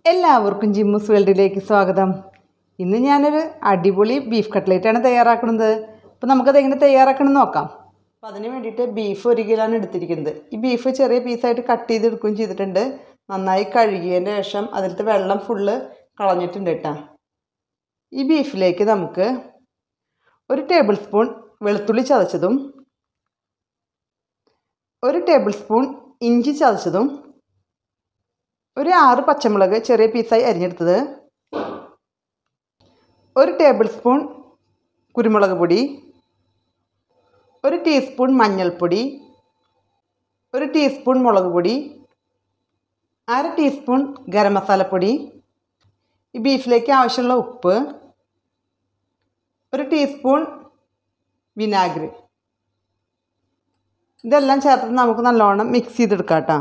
എല്ലാവർക്കും ജിമ്മൂസ് വേൾഡിലേക്ക് സ്വാഗതം ഇന്ന് ഞാനൊരു അടിപൊളി ബീഫ് കട്ട്ലേറ്റാണ് തയ്യാറാക്കുന്നത് അപ്പോൾ നമുക്കത് എങ്ങനെ തയ്യാറാക്കണം എന്ന് നോക്കാം അപ്പോൾ അതിന് വേണ്ടിയിട്ട് ബീഫ് ഒരു കിലോആണ് എടുത്തിരിക്കുന്നത് ഈ ബീഫ് ചെറിയ പീസായിട്ട് കട്ട് ചെയ്തെടുക്കുകയും ചെയ്തിട്ടുണ്ട് നന്നായി കഴുകിയതിന് ശേഷം അതിലത്തെ വെള്ളം ഫുള്ള് കളഞ്ഞിട്ടുണ്ട് കേട്ടോ ഈ ബീഫിലേക്ക് നമുക്ക് ഒരു ടേബിൾ സ്പൂൺ വെളുത്തുള്ളി ചതച്ചതും ഒരു ടേബിൾ സ്പൂൺ ഇഞ്ചി ചതച്ചതും ഒരു ആറ് പച്ചമുളക് ചെറിയ പീസായി അരിഞ്ഞെടുത്തത് ഒരു ടേബിൾ സ്പൂൺ കുരുമുളക് പൊടി ഒരു ടീസ്പൂൺ മഞ്ഞൾപ്പൊടി ഒരു ടീസ്പൂൺ മുളക് പൊടി അര ടീസ്പൂൺ ഗരം മസാലപ്പൊടി ഈ ബീഫിലേക്ക് ആവശ്യമുള്ള ഉപ്പ് ഒരു ടീസ്പൂൺ വിനാഗിരി ഇതെല്ലാം ചേർത്തിട്ട് നമുക്ക് നല്ലോണം മിക്സ് ചെയ്തെടുക്കാം കേട്ടോ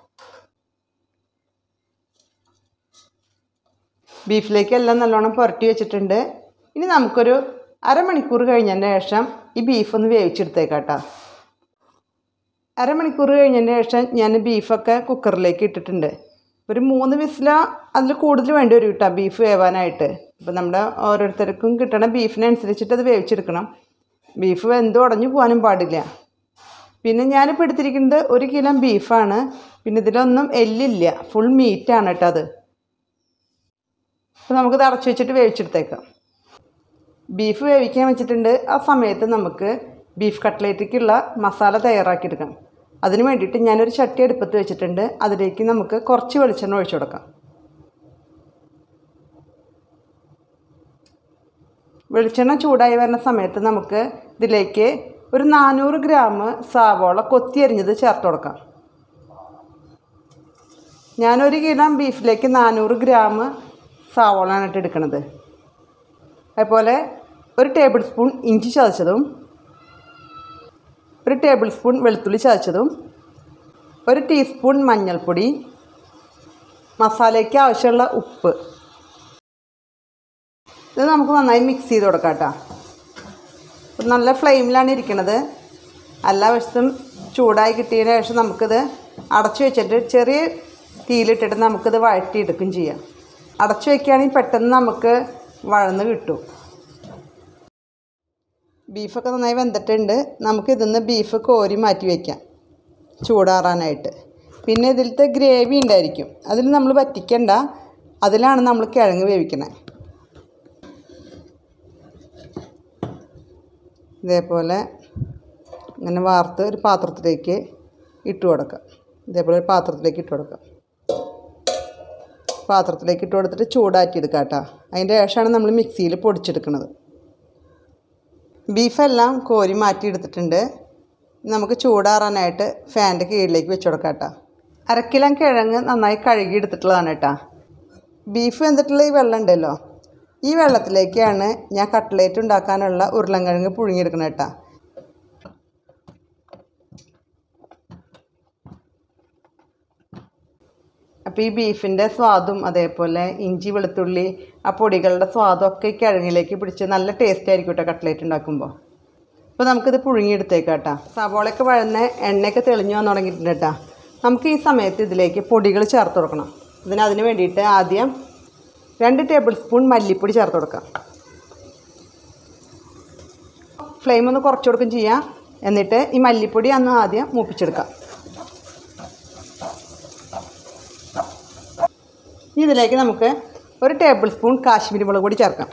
ബീഫിലേക്ക് എല്ലാം നല്ലോണം പുരട്ടി വെച്ചിട്ടുണ്ട് ഇനി നമുക്കൊരു അരമണിക്കൂർ കഴിഞ്ഞതിന് ശേഷം ഈ ബീഫ് ഒന്ന് വേവിച്ചെടുത്തേക്കാം കേട്ടോ അരമണിക്കൂർ കഴിഞ്ഞതിന് ശേഷം ഞാൻ ബീഫൊക്കെ കുക്കറിലേക്ക് ഇട്ടിട്ടുണ്ട് ഒരു മൂന്ന് വിസിലോ അതിൽ കൂടുതൽ വേണ്ടി വരും കേട്ടോ ബീഫ് വേവാനായിട്ട് അപ്പോൾ നമ്മുടെ ഓരോരുത്തർക്കും കിട്ടണ ബീഫിനനുസരിച്ചിട്ട് അത് വേവിച്ചെടുക്കണം ബീഫ് വെന്ത് ഉടഞ്ഞു പോകാനും പാടില്ല പിന്നെ ഞാനിപ്പോൾ എടുത്തിരിക്കുന്നത് ഒരു കിലോ ബീഫാണ് പിന്നെ ഇതിലൊന്നും എല്ലില്ല ഫുൾ മീറ്റാണ് കേട്ടോ അത് അപ്പോൾ നമുക്കിത് അടച്ചു വെച്ചിട്ട് വേവിച്ചെടുത്തേക്കാം ബീഫ് വേവിക്കാൻ വെച്ചിട്ടുണ്ട് ആ സമയത്ത് നമുക്ക് ബീഫ് കട്ട്ലേറ്റിക്കുള്ള മസാല തയ്യാറാക്കിയെടുക്കാം അതിന് വേണ്ടിയിട്ട് ഞാനൊരു ചട്ടി അടുപ്പത്ത് വെച്ചിട്ടുണ്ട് അതിലേക്ക് നമുക്ക് കുറച്ച് വെളിച്ചെണ്ണ ഒഴിച്ചു കൊടുക്കാം വെളിച്ചെണ്ണ ചൂടായി വരുന്ന സമയത്ത് നമുക്ക് ഇതിലേക്ക് ഒരു നാനൂറ് ഗ്രാം സാവോള കൊത്തി അരിഞ്ഞത് ചേർത്ത് കൊടുക്കാം ഞാനൊരു കിലോ ബീഫിലേക്ക് നാനൂറ് ഗ്രാം സവോളാണ് ഇട്ട് എടുക്കുന്നത് അതുപോലെ ഒരു ടേബിൾ സ്പൂൺ ഇഞ്ചി ചതച്ചതും ഒരു ടേബിൾ സ്പൂൺ വെളുത്തുള്ളി ചതച്ചതും ഒരു ടീസ്പൂൺ മഞ്ഞൾപ്പൊടി മസാലയ്ക്ക് ആവശ്യമുള്ള ഉപ്പ് ഇത് നമുക്ക് നന്നായി മിക്സ് ചെയ്ത് കൊടുക്കാം കേട്ടോ നല്ല ഫ്ലെയിമിലാണ് ഇരിക്കുന്നത് എല്ലാ വശത്തും ചൂടായി കിട്ടിയതിന് ശേഷം നമുക്കിത് അടച്ചു വെച്ചിട്ട് ചെറിയ തീയിലിട്ടിട്ട് നമുക്കിത് വഴറ്റിയെടുക്കുകയും ചെയ്യാം അടച്ചു വയ്ക്കുകയാണെങ്കിൽ പെട്ടെന്ന് നമുക്ക് വഴന്ന് കിട്ടും ബീഫൊക്കെ നന്നായി വെന്തിട്ടുണ്ട് നമുക്ക് ഇതിന്ന് ബീഫ് കോരി മാറ്റി വയ്ക്കാം ചൂടാറാനായിട്ട് പിന്നെ ഇതിലത്തെ ഗ്രേവി ഉണ്ടായിരിക്കും അതിൽ നമ്മൾ വറ്റിക്കണ്ട അതിലാണ് നമ്മൾ കിഴങ്ങ് വേവിക്കുന്നത് ഇതേപോലെ ഇങ്ങനെ വാർത്ത് ഒരു പാത്രത്തിലേക്ക് ഇട്ട് കൊടുക്കാം ഇതേപോലെ ഒരു പാത്രത്തിലേക്ക് ഇട്ട് കൊടുക്കാം പാത്രത്തിലേക്ക് ഇട്ട് കൊടുത്തിട്ട് ചൂടാക്കി എടുക്കാം കേട്ടോ അതിൻ്റെ ശേഷമാണ് നമ്മൾ മിക്സിയിൽ പൊടിച്ചെടുക്കുന്നത് ബീഫെല്ലാം കോരി മാറ്റി എടുത്തിട്ടുണ്ട് നമുക്ക് ചൂടാറാനായിട്ട് ഫാൻ്റെ കീഴിലേക്ക് വെച്ച് കൊടുക്കാം കേട്ടോ അരക്കിലോ കിഴങ്ങ് നന്നായി കഴുകി എടുത്തിട്ടുള്ളതാണ് കേട്ടോ ബീഫ് വെന്തിട്ടുള്ള ഈ വെള്ളം ഉണ്ടല്ലോ ഈ വെള്ളത്തിലേക്കാണ് ഞാൻ കട്ട്ലേറ്റ് ഉണ്ടാക്കാനുള്ള ഉരുളൻകിഴങ്ങ് പുഴുങ്ങിയെടുക്കണം കേട്ടോ അപ്പോൾ ഈ ബീഫിൻ്റെ സ്വാദും അതേപോലെ ഇഞ്ചി വെളുത്തുള്ളി ആ പൊടികളുടെ സ്വാദും ഒക്കെ ഈ കിഴങ്ങിലേക്ക് പിടിച്ച് നല്ല ടേസ്റ്റ് ആയിരിക്കും കേട്ടോ കട്ട്ലേറ്റ് ഉണ്ടാക്കുമ്പോൾ അപ്പോൾ നമുക്കിത് പുഴുങ്ങിയെടുത്തേക്കാം കേട്ടോ സവോളയൊക്കെ വഴന്ന എണ്ണയൊക്കെ തെളിഞ്ഞു വന്ന് തുടങ്ങിയിട്ടുണ്ട് കേട്ടോ നമുക്ക് ഈ സമയത്ത് ഇതിലേക്ക് പൊടികൾ ചേർത്ത് കൊടുക്കണം ഇതിന് അതിന് വേണ്ടിയിട്ട് ആദ്യം രണ്ട് ടേബിൾ സ്പൂൺ മല്ലിപ്പൊടി ചേർത്ത് കൊടുക്കാം ഫ്ലെയിം ഒന്ന് കുറച്ച് കൊടുക്കും ചെയ്യാം എന്നിട്ട് ഈ മല്ലിപ്പൊടി അന്ന് ആദ്യം മൂപ്പിച്ചെടുക്കാം ഇനി ഇതിലേക്ക് നമുക്ക് ഒരു ടേബിൾ സ്പൂൺ കാശ്മീരി മുളക് പൊടി ചേർക്കാം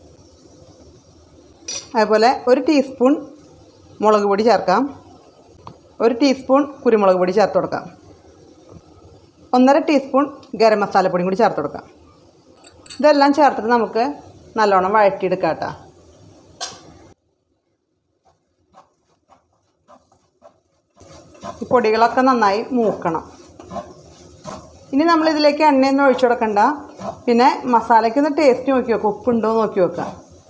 അതുപോലെ ഒരു ടീസ്പൂൺ മുളക് പൊടി ചേർക്കാം ഒരു ടീസ്പൂൺ കുരുമുളക് പൊടി ചേർത്ത് കൊടുക്കാം ഒന്നര ടീസ്പൂൺ ഗരം മസാലപ്പൊടിയും കൂടി ചേർത്ത് കൊടുക്കാം ഇതെല്ലാം ചേർത്തിട്ട് നമുക്ക് നല്ലോണം വഴറ്റിയെടുക്കാം കേട്ടോ ഈ പൊടികളൊക്കെ നന്നായി മൂക്കണം ഇനി നമ്മൾ ഇതിലേക്ക് എണ്ണയൊന്നും ഒഴിച്ചു കൊടുക്കണ്ട പിന്നെ മസാലയ്ക്കൊന്ന് ടേസ്റ്റ് നോക്കി വെക്കുക ഉപ്പുണ്ടോ നോക്കി വെക്കുക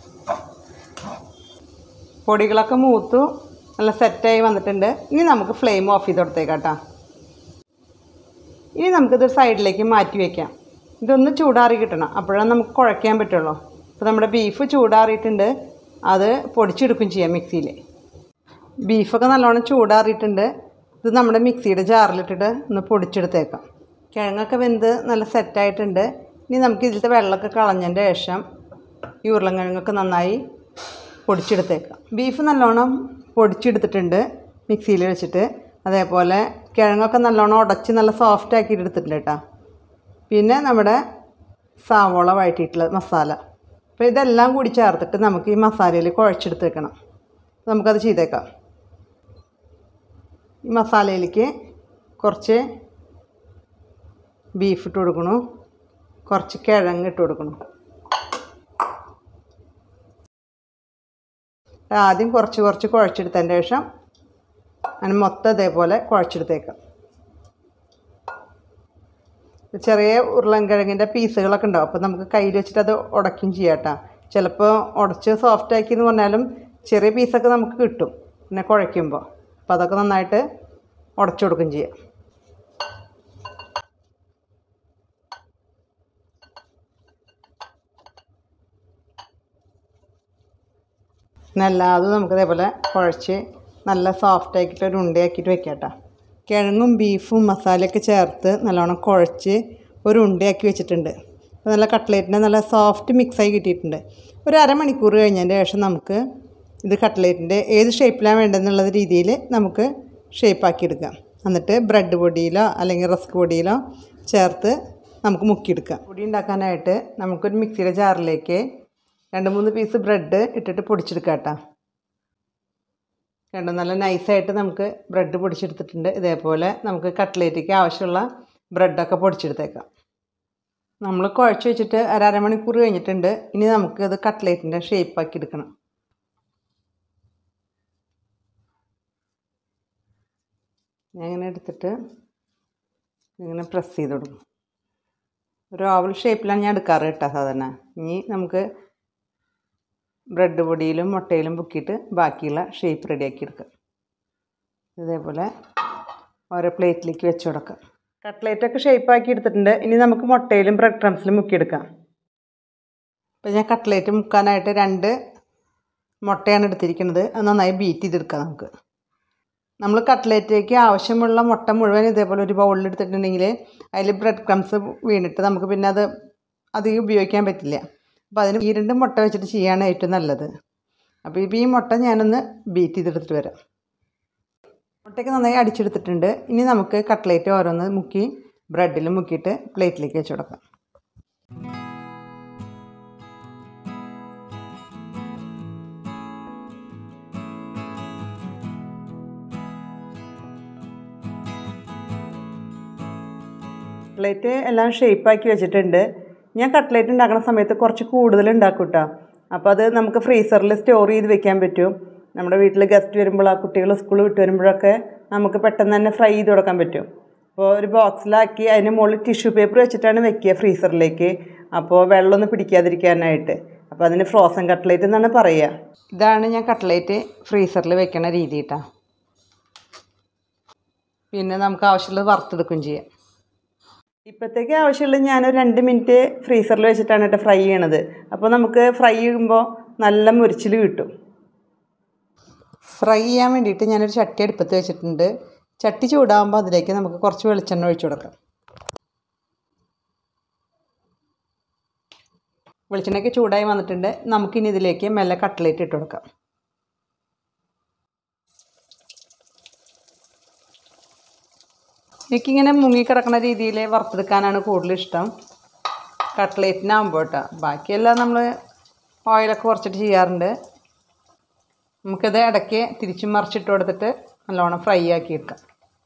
പൊടികളൊക്കെ മൂത്തു നല്ല സെറ്റായി വന്നിട്ടുണ്ട് ഇനി നമുക്ക് ഫ്ലെയിം ഓഫ് ചെയ്ത് കൊടുത്തേക്കാം കേട്ടോ ഇനി നമുക്കിത് സൈഡിലേക്ക് മാറ്റി വയ്ക്കാം ഇതൊന്ന് ചൂടാറി കിട്ടണം അപ്പോഴാണ് നമുക്ക് കുഴയ്ക്കാൻ പറ്റുള്ളൂ അപ്പോൾ നമ്മുടെ ബീഫ് ചൂടാറിയിട്ടുണ്ട് അത് പൊടിച്ചെടുക്കും ചെയ്യാം മിക്സിയിൽ ബീഫൊക്കെ നല്ലോണം ചൂടാറിയിട്ടുണ്ട് ഇത് നമ്മുടെ മിക്സിയുടെ ജാറിലിട്ടിട്ട് ഒന്ന് പൊടിച്ചെടുത്തേക്കാം കിഴങ്ങൊക്കെ വെന്ത് നല്ല സെറ്റായിട്ടുണ്ട് ഇനി നമുക്ക് ഇതിലത്തെ വെള്ളമൊക്കെ കളഞ്ഞതിൻ്റെ ശേഷം ഈ ഉരുളൻകിഴങ്ങൊക്കെ നന്നായി പൊടിച്ചെടുത്തേക്കാം ബീഫ് നല്ലോണം പൊടിച്ചെടുത്തിട്ടുണ്ട് മിക്സിയിൽ വെച്ചിട്ട് അതേപോലെ കിഴങ്ങൊക്കെ നല്ലോണം ഉടച്ച് നല്ല സോഫ്റ്റ് ആക്കിയിട്ട് എടുത്തിട്ടുണ്ട് കേട്ടോ പിന്നെ നമ്മുടെ സാവോള വഴറ്റിയിട്ടുള്ള മസാല അപ്പോൾ ഇതെല്ലാം കൂടി ചേർത്തിട്ട് നമുക്ക് ഈ മസാലയിൽ കുഴച്ചെടുത്ത് വെക്കണം നമുക്കത് ചെയ്തേക്കാം ഈ മസാലയിലേക്ക് കുറച്ച് ബീഫ് ഇട്ട് കൊടുക്കണു കുറച്ച് കിഴങ്ങ് ഇട്ട് കൊടുക്കണം ആദ്യം കുറച്ച് കുറച്ച് കുഴച്ചെടുത്തതിൻ്റെ ശേഷം അങ്ങനെ മൊത്തം ഇതേപോലെ കുഴച്ചെടുത്തേക്കാം ചെറിയ ഉരുളൻകിഴങ്ങിൻ്റെ പീസുകളൊക്കെ ഉണ്ടാവും അപ്പോൾ നമുക്ക് കയ്യിൽ വെച്ചിട്ട് അത് ഉടയ്ക്കും ചെയ്യാം കേട്ടോ ചിലപ്പോൾ ഉടച്ച് സോഫ്റ്റ് ആക്കി എന്ന് പറഞ്ഞാലും ചെറിയ പീസൊക്കെ നമുക്ക് കിട്ടും പിന്നെ കുഴയ്ക്കുമ്പോൾ അപ്പോൾ അതൊക്കെ നന്നായിട്ട് ഉടച്ചു കൊടുക്കും ചെയ്യാം പിന്നെ എല്ലാതും നമുക്ക് ഇതേപോലെ കുഴച്ച് നല്ല സോഫ്റ്റ് ആക്കിയിട്ട് ഒരു ഉണ്ടയാക്കിയിട്ട് വെക്കാം കേട്ടോ കിഴങ്ങും ബീഫും മസാലയൊക്കെ ചേർത്ത് നല്ലോണം കുഴച്ച് ഒരു ഉണ്ടയാക്കി വെച്ചിട്ടുണ്ട് അപ്പോൾ നല്ല കട്ട്ലേറ്റിൻ്റെ നല്ല സോഫ്റ്റ് മിക്സായി കിട്ടിയിട്ടുണ്ട് ഒരു അരമണിക്കൂർ കഴിഞ്ഞതിൻ്റെ ശേഷം നമുക്ക് ഇത് കട്ട്ലേറ്റിൻ്റെ ഏത് ഷേപ്പിലാണ് വേണ്ടതെന്നുള്ള രീതിയിൽ നമുക്ക് ഷേപ്പാക്കി എടുക്കാം എന്നിട്ട് ബ്രെഡ് പൊടിയിലോ അല്ലെങ്കിൽ റസ്ക് പൊടിയിലോ ചേർത്ത് നമുക്ക് മുക്കിയെടുക്കാം പൊടി ഉണ്ടാക്കാനായിട്ട് നമുക്കൊരു മിക്സിയുടെ ജാറിലേക്ക് രണ്ട് മൂന്ന് പീസ് ബ്രെഡ് ഇട്ടിട്ട് പൊടിച്ചെടുക്കാം കേട്ടോ കണ്ടോ നല്ല നൈസായിട്ട് നമുക്ക് ബ്രെഡ് പൊടിച്ചെടുത്തിട്ടുണ്ട് ഇതേപോലെ നമുക്ക് കട്ട്ലേറ്റിക്ക് ആവശ്യമുള്ള ബ്രെഡൊക്കെ പൊടിച്ചെടുത്തേക്കാം നമ്മൾ കുഴച്ച് വെച്ചിട്ട് ഒരു അരമണിക്കൂർ കഴിഞ്ഞിട്ടുണ്ട് ഇനി നമുക്ക് ഇത് കട്ട്ലേറ്റിൻ്റെ ഷേപ്പാക്കി എടുക്കണം ഞാൻ ഇങ്ങനെ എടുത്തിട്ട് ഇങ്ങനെ പ്രസ് ചെയ്ത് കൊടുക്കും ഒരു ഓവൽ ഷേപ്പിലാണ് ഞാൻ എടുക്കാറ് കേട്ടോ സാധാരണ ഇനി നമുക്ക് ബ്രെഡ് പൊടിയിലും മുട്ടയിലും മുക്കിയിട്ട് ബാക്കിയുള്ള ഷേപ്പ് റെഡിയാക്കി എടുക്കാം ഇതേപോലെ ഓരോ പ്ലേറ്റിലേക്ക് വെച്ച് കൊടുക്കാം കട്ട്ലേറ്റൊക്കെ ഷേപ്പാക്കി എടുത്തിട്ടുണ്ട് ഇനി നമുക്ക് മുട്ടയിലും ബ്രെഡ് ക്രംസിലും മുക്കിയെടുക്കാം അപ്പോൾ ഞാൻ കട്ട്ലേറ്റ് മുക്കാനായിട്ട് രണ്ട് മുട്ടയാണ് എടുത്തിരിക്കുന്നത് അത് നന്നായി ബീറ്റ് ചെയ്തെടുക്കാം നമുക്ക് നമ്മൾ കട്ട്ലേറ്റിലേക്ക് ആവശ്യമുള്ള മുട്ട മുഴുവൻ ഇതേപോലെ ഒരു ബൗളിൽ എടുത്തിട്ടുണ്ടെങ്കിൽ അതിൽ ബ്രെഡ് ക്രംസ് വീണിട്ട് നമുക്ക് പിന്നെ അത് അധികം ഉപയോഗിക്കാൻ പറ്റില്ല അപ്പോൾ അതിന് ഈ രണ്ട് മുട്ട വെച്ചിട്ട് ചെയ്യാണ് ഏറ്റവും നല്ലത് അപ്പോൾ ഇപ്പോൾ ഈ മുട്ട ഞാനൊന്ന് ബീറ്റ് ചെയ്തെടുത്തിട്ട് വരാം മുട്ടയ്ക്ക് നന്നായി അടിച്ചെടുത്തിട്ടുണ്ട് ഇനി നമുക്ക് കട്ട്ലേറ്റ് ഓരോന്ന് മുക്കി ബ്രെഡിൽ മുക്കിയിട്ട് പ്ലേറ്റിലേക്ക് വെച്ച് കൊടുക്കാം കട്ട്ലേറ്റ് എല്ലാം ഷേപ്പാക്കി വെച്ചിട്ടുണ്ട് ഞാൻ കട്ട്ലേറ്റ് ഉണ്ടാക്കുന്ന സമയത്ത് കുറച്ച് കൂടുതൽ ഉണ്ടാക്കും കേട്ടോ അപ്പോൾ അത് നമുക്ക് ഫ്രീസറിൽ സ്റ്റോർ ചെയ്ത് വെക്കാൻ പറ്റും നമ്മുടെ വീട്ടിൽ ഗസ്റ്റ് വരുമ്പോൾ ആ കുട്ടികൾ സ്കൂൾ വിട്ട് വരുമ്പോഴൊക്കെ നമുക്ക് പെട്ടെന്ന് തന്നെ ഫ്രൈ ചെയ്ത് കൊടുക്കാൻ പറ്റും അപ്പോൾ ഒരു ബോക്സിലാക്കി അതിന് മുകളിൽ ടിഷ്യൂ പേപ്പർ വെച്ചിട്ടാണ് വെക്കുക ഫ്രീസറിലേക്ക് അപ്പോൾ വെള്ളമൊന്നും പിടിക്കാതിരിക്കാനായിട്ട് അപ്പോൾ അതിന് ഫ്രോസൺ കട്ട്ലേറ്റ് എന്നാണ് പറയുക ഇതാണ് ഞാൻ കട്ട്ലേറ്റ് ഫ്രീസറിൽ വെക്കണ രീതി കേട്ടോ പിന്നെ നമുക്ക് ആവശ്യമുള്ളത് വറുത്തെടുക്കുകയും ചെയ്യാം ഇപ്പോഴത്തേക്ക് ആവശ്യമുള്ളത് ഞാനൊരു രണ്ട് മിനിറ്റ് ഫ്രീസറിൽ വെച്ചിട്ടാണ് കേട്ടോ ഫ്രൈ ചെയ്യണത് അപ്പോൾ നമുക്ക് ഫ്രൈ ചെയ്യുമ്പോൾ നല്ല മുരിച്ചിൽ കിട്ടും ഫ്രൈ ചെയ്യാൻ വേണ്ടിയിട്ട് ഞാനൊരു ചട്ടി അടുപ്പത്ത് വെച്ചിട്ടുണ്ട് ചട്ടി ചൂടാകുമ്പോൾ അതിലേക്ക് നമുക്ക് കുറച്ച് വെളിച്ചെണ്ണ ഒഴിച്ചു കൊടുക്കാം വെളിച്ചെണ്ണയ്ക്ക് ചൂടായി വന്നിട്ടുണ്ട് നമുക്കിനി ഇതിലേക്ക് മെല്ലെ കട്ട്ലേറ്റ് ഇട്ട് കൊടുക്കാം എനിക്കിങ്ങനെ മുങ്ങിക്കിടക്കുന്ന രീതിയിൽ വറുത്തെടുക്കാനാണ് കൂടുതൽ ഇഷ്ടം കട്ട്ലേറ്റിനാകുമ്പോൾ കേട്ടോ ബാക്കിയെല്ലാം നമ്മൾ ഓയിലൊക്കെ കുറച്ചിട്ട് ചെയ്യാറുണ്ട് നമുക്കിത് ഇടയ്ക്ക് തിരിച്ചും മറിച്ചിട്ട് കൊടുത്തിട്ട് നല്ലോണം ഫ്രൈ ആക്കി എടുക്കാം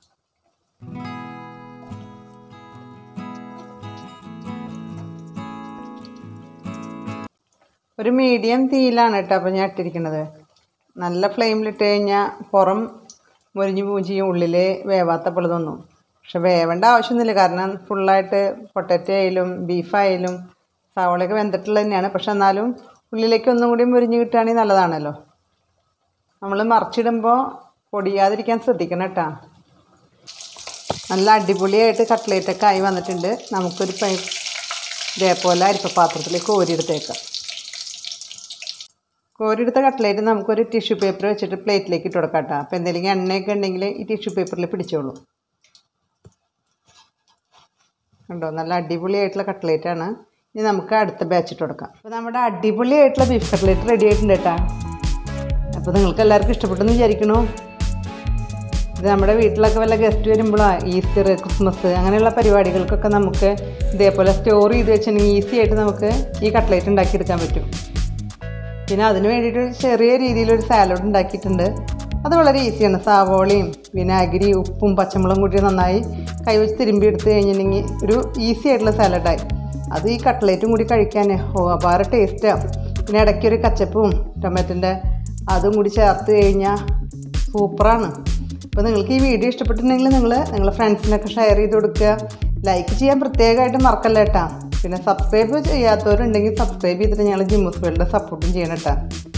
ഒരു മീഡിയം തീയിലാണ് കേട്ടോ അപ്പോൾ ഞാൻ ഇട്ടിരിക്കുന്നത് നല്ല ഫ്ലെയിമിലിട്ട് കഴിഞ്ഞാൽ പുറം മുരിഞ്ഞു പോവുകയും ചെയ്യും ഉള്ളിൽ വേവാത്ത പോലെ തോന്നും പക്ഷെ വേവേണ്ട ആവശ്യമൊന്നുമില്ല കാരണം ഫുള്ളായിട്ട് പൊട്ടറ്റോ ആയാലും ബീഫായാലും സവാളയൊക്കെ വെന്തിട്ടുള്ളത് തന്നെയാണ് പക്ഷെ എന്നാലും ഉള്ളിലേക്ക് ഒന്നും കൂടി മുരിഞ്ഞ് കിട്ടുകയാണെങ്കിൽ നല്ലതാണല്ലോ നമ്മൾ മറിച്ചിടുമ്പോൾ പൊടിയാതിരിക്കാൻ ശ്രദ്ധിക്കണം കേട്ടോ നല്ല അടിപൊളിയായിട്ട് കട്ട്ലേറ്റൊക്കെ ആയി വന്നിട്ടുണ്ട് നമുക്കൊരു പൈ ഇതേപോലെ അരിപ്പപാത്രത്തിലേക്ക് കോരിയെടുത്തേക്കാം കോരിയെടുത്ത കട്ട്ലേറ്റ് നമുക്കൊരു ടിഷ്യൂ പേപ്പർ വെച്ചിട്ട് പ്ലേറ്റിലേക്ക് ഇട്ട് കൊടുക്കാം കേട്ടോ അപ്പോൾ എന്തെങ്കിലും എണ്ണയൊക്കെ ഉണ്ടെങ്കിൽ ഈ ടിഷ്യൂ പേപ്പറിൽ പിടിച്ചോളൂ കണ്ടോ നല്ല അടിപൊളിയായിട്ടുള്ള കട്ട്ലേറ്റാണ് ഇനി നമുക്ക് അടുത്ത ബാച്ച് ഇട്ട് കൊടുക്കാം അപ്പോൾ നമ്മുടെ അടിപൊളിയായിട്ടുള്ള ബീഫ് കട്ട്ലേറ്റ് റെഡി ആയിട്ടുണ്ട് കേട്ടോ അപ്പോൾ നിങ്ങൾക്ക് എല്ലാവർക്കും ഇഷ്ടപ്പെട്ടെന്ന് വിചാരിക്കണു ഇത് നമ്മുടെ വീട്ടിലൊക്കെ വല്ല ഗസ്റ്റ് വരുമ്പോഴാണ് ഈസ്റ്റർ ക്രിസ്മസ് അങ്ങനെയുള്ള പരിപാടികൾക്കൊക്കെ നമുക്ക് ഇതേപോലെ സ്റ്റോർ ചെയ്ത് വെച്ചിട്ടുണ്ടെങ്കിൽ ഈസി ആയിട്ട് നമുക്ക് ഈ കട്ട്ലേറ്റ് ഉണ്ടാക്കിയെടുക്കാൻ പറ്റും പിന്നെ അതിന് വേണ്ടിയിട്ട് ചെറിയ രീതിയിലൊരു സാലഡ് ഉണ്ടാക്കിയിട്ടുണ്ട് അത് വളരെ ഈസിയാണ് സവോളയും വിനാഗിരി ഉപ്പും പച്ചമുളകും കൂട്ടി നന്നായി കൈവച്ച് തിരുമ്പി എടുത്ത് കഴിഞ്ഞിട്ടുണ്ടെങ്കിൽ ഒരു ഈസി ആയിട്ടുള്ള സാലഡായി അത് ഈ കട്ട്ലേറ്റും കൂടി കഴിക്കാൻ ഓ അപാര ടേസ്റ്റാണ് പിന്നെ ഇടയ്ക്ക് ഒരു കച്ചപ്പും ടൊമാറ്റോൻ്റെ അതും കൂടി ചേർത്ത് കഴിഞ്ഞാൽ സൂപ്പറാണ് അപ്പോൾ നിങ്ങൾക്ക് ഈ വീഡിയോ ഇഷ്ടപ്പെട്ടിട്ടുണ്ടെങ്കിൽ നിങ്ങൾ നിങ്ങളുടെ ഫ്രണ്ട്സിനൊക്കെ ഷെയർ ചെയ്ത് കൊടുക്കുക ലൈക്ക് ചെയ്യാൻ പ്രത്യേകമായിട്ട് മറക്കല്ല കേട്ടോ പിന്നെ സബ്സ്ക്രൈബ് ചെയ്യാത്തവരുണ്ടെങ്കിൽ സബ്സ്ക്രൈബ് ചെയ്തിട്ട് ഞങ്ങൾ ജിമ്മൂസ് വേൾഡിനെ സപ്പോർട്ടും ചെയ്യണം കേട്ടോ